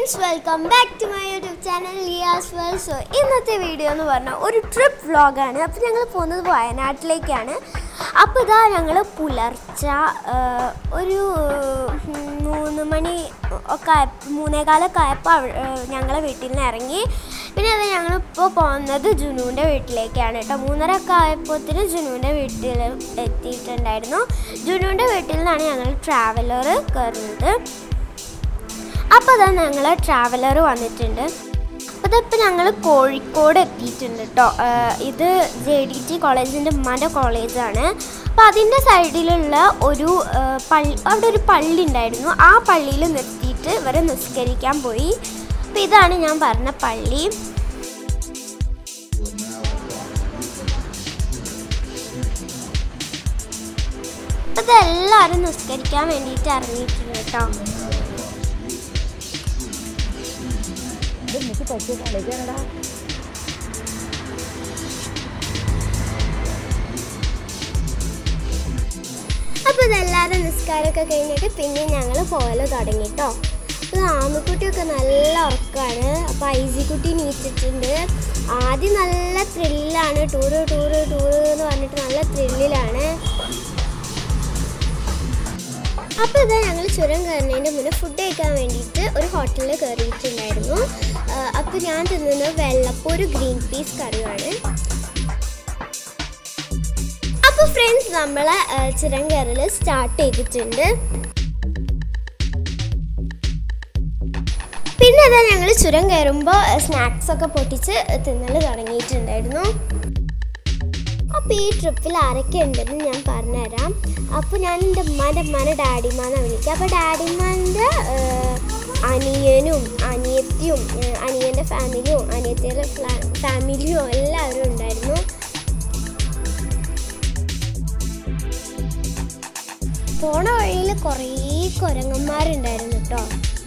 friends welcome back to my YouTube channel ലിയാസ് well so ഇന്നത്തെ video എന്ന് പറഞ്ഞാൽ ഒരു ട്രിപ്പ് വ്ളോഗാണ് അപ്പോൾ ഞങ്ങൾ പോകുന്നത് വയനാട്ടിലേക്കാണ് അപ്പോൾ ഇതാ ഞങ്ങൾ പുലർച്ച ആ, ഒരു ഉം, മൂന്ന് മണി ഒക്കെ ആയ- മൂന്നേകാലൊക്കെ ആയപ്പോൾ ഞങ്ങളെ വീട്ടിൽ നിന്ന് ഇറങ്ങി പിന്നെ അത് ഞങ്ങളിപ്പോൾ പോകുന്നത് ജുനുവിൻ്റെ വീട്ടിലേക്കാണ് കേട്ടോ മൂന്നര ഒക്കെ ആയപ്പോഴത്തേന് ജുനുവിൻ്റെ വീട്ടിൽ എത്തിയിട്ടുണ്ടായിരുന്നു ജുനുവിൻ്റെ വീട്ടിൽ നിന്നാണ് ഞങ്ങൾ ട്രാവലർ കയറുന്നത് അപ്പോൾ അതാ ഞങ്ങൾ ട്രാവലർ വന്നിട്ടുണ്ട് അപ്പോൾ ഇതിപ്പോൾ ഞങ്ങൾ കോഴിക്കോട് എത്തിയിട്ടുണ്ട് കേട്ടോ ഇത് ജെ ഡി ടി കോളേജിൻ്റെ ഉമ്മാൻ്റെ കോളേജാണ് അപ്പോൾ അതിൻ്റെ സൈഡിലുള്ള ഒരു ആ, പള്ളി അവിടെ ഒരു പള്ളി ഉണ്ടായിരുന്നു ആ പള്ളിയിൽ നിർത്തിയിട്ട് ഇവർ നിസ്കരിക്കാൻ പോയി അപ്പോൾ ഇതാണ് ഞാൻ പറഞ്ഞ പള്ളി അപ്പോൾ ഇതെല്ലാവരും നിസ്കരിക്കാൻ വേണ്ടിയിട്ട് ഇറങ്ങിയിട്ടുണ്ട് കേട്ടോ ഇത് എനിക്ക് പറ്റിയ കളിക്കാനടാ അപ്പോൾ ഇതെല്ലാവരും നിസ്കാരമൊക്കെ കഴിഞ്ഞിട്ട് പിന്നെ ഞങ്ങൾ പോകല് തുടങ്ങി കേട്ടോ ഇത് ആമിക്കുട്ടിയൊക്കെ നല്ല ഉറക്കമാണ് അപ്പോൾ ഐസിക്കുട്ടി നീച്ചിട്ടുണ്ട് ആദ്യം നല്ല ത്രില്ലാണ് ടൂറ് ടൂറ് ടൂറ് എന്ന് പറഞ്ഞിട്ട് നല്ല ത്രില്ലിലാണ് അപ്പോൾ ഇതാ ഞങ്ങൾ ചുരം കയറുന്നതിൻ്റെ മുന്നേ ഫുഡ് കഴിക്കാൻ വേണ്ടിയിട്ട് ഒരു ഹോട്ടലിൽ കയറിയിട്ടുണ്ടായിരുന്നു അപ്പോൾ ഞാൻ തിന്നുന്നത് വെള്ളപ്പൂര് ഗ്രീൻ പീസ് കറിയാണ് അപ്പോൾ ഫ്രണ്ട്സ് നമ്മളെ ചുരം കയറൽ സ്റ്റാർട്ട് ചെയ്തിട്ടുണ്ട് പിന്നെ അതാ ഞങ്ങൾ ചുരം കയറുമ്പോൾ സ്നാക്സ് ഒക്കെ പൊട്ടിച്ച് തിന്നൽ തുടങ്ങിയിട്ടുണ്ടായിരുന്നു അപ്പോൾ ഈ ട്രിപ്പിൽ ആരൊക്കെ ഉണ്ടെന്ന് ഞാൻ പറഞ്ഞുതരാം അപ്പോൾ ഞാൻ എൻ്റെ ഉമ്മാൻ്റെ ഉമ്മാനെ ഡാഡിമാനെ വിളിക്കുക അപ്പോൾ ഡാഡിമാൻ്റെ അനിയനും അനിയത്തിയും ഏഹ് അനിയൻ്റെ ഫാമിലിയും അനിയത്തിയുടെ ഫാമിലിയും എല്ലാവരും ഉണ്ടായിരുന്നു പോണ വഴിയിൽ കുറേ കുരങ്ങന്മാരുണ്ടായിരുന്നു കേട്ടോ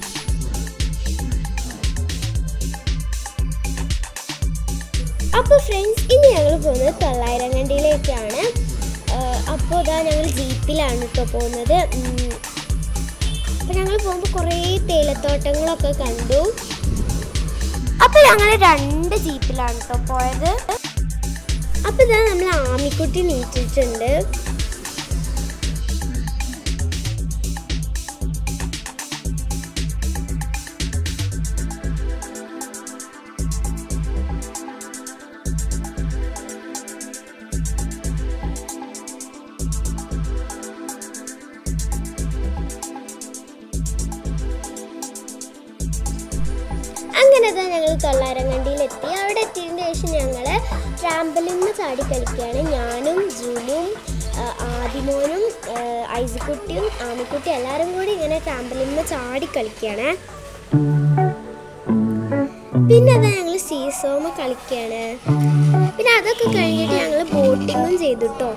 അപ്പോൾ ഫ്രണ്ട്സ് ഇനി ഞങ്ങൾ പോകുന്നത് തൊള്ളായിരം കണ്ടിയിലേക്കാണ് അപ്പോൾ ഇതാ ഞങ്ങൾ ജീപ്പിലാണ് കേട്ടോ പോകുന്നത് അപ്പോൾ ഞങ്ങൾ പോകുമ്പോൾ കുറേ തേയിലത്തോട്ടങ്ങളൊക്കെ കണ്ടു അപ്പോൾ ഞങ്ങൾ രണ്ട് ജീപ്പിലാണ് കേട്ടോ പോയത് അപ്പോൾ ഇതാ നമ്മൾ ആമിക്കുട്ടി നീറ്റിട്ടുണ്ട് അങ്ങനെ തന്നെ ഞങ്ങൾ തൊള്ളാരങ്കണ്ടിയിലെത്തി അവിടെ എത്തിയതിന് ശേഷം ഞങ്ങൾ ട്രാമ്പലിന്ന് ചാടി കളിക്കുകയാണ് ഞാനും ജൂനും ആ, ആദിമോനും ആ, ഐസിക്കുട്ടിയും ആമിക്കുട്ടിയും എല്ലാവരും കൂടി ഇങ്ങനെ ട്രാമ്പലിന്ന് ചാടി കളിക്കുകയാണ് പിന്നെ അതാ ഞങ്ങൾ സീസോമ കളിക്കുകയാണ് പിന്നെ അതൊക്കെ കഴിഞ്ഞിട്ട് ഞങ്ങൾ ബോട്ടിങ്ങും ചെയ്തു കേട്ടോ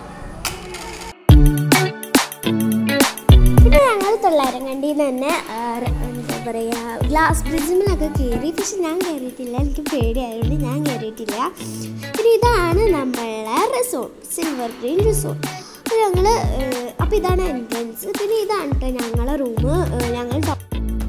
പിന്നെ ഞങ്ങൾ തൊള്ളാരങ്കണ്ടിയിൽ തന്നെ ആ, ര- എന്താ പറയുക ഗ്ലാസ് ബ്രിഡ്ജിമിലൊക്കെ കയറി പക്ഷെ ഞാൻ കയറിയിട്ടില്ല എനിക്ക് പേടിയായതുകൊണ്ട് ഞാൻ കയറിയിട്ടില്ല പിന്നെ ഇതാണ് നമ്മളെ റിസോർട്ട് സിൽവർ ഗ്രീൻ റിസോർട്ട് അപ്പോൾ ഞങ്ങൾ അപ്പോൾ ഇതാണ് എൻട്രൻസ് പിന്നെ ഇതാണ് കേട്ടോ ഞങ്ങളെ റൂം ഞങ്ങൾ ടോ-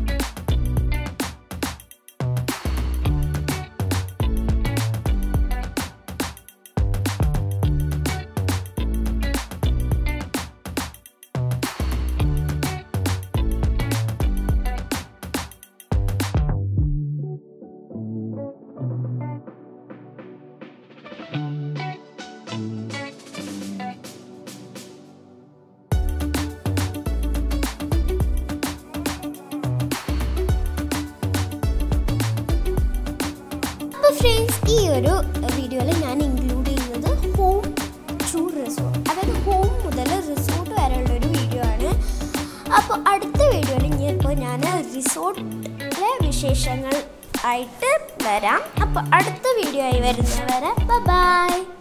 അപ്പോൾ ഫ്രണ്ട്സ് ഈ ഒരു വീഡിയോയിൽ ഞാൻ ഇൻക്ലൂഡ് ചെയ്യുന്നത് ഹോം ടു റിസോർട്ട് അതായത് ഹോം മുതൽ റിസോർട്ട് വരെയുള്ള ഒരു വീഡിയോ ആണ് അപ്പോൾ അടുത്ത വീഡിയോയിൽ ഇനിയിപ്പോൾ ഞാൻ റിസോർട്ടിലെ വിശേഷങ്ങൾ ആയിട്ട് വരാം അപ്പോൾ അടുത്ത വീഡിയോ ആയി വരുന്നവരെ ബൈ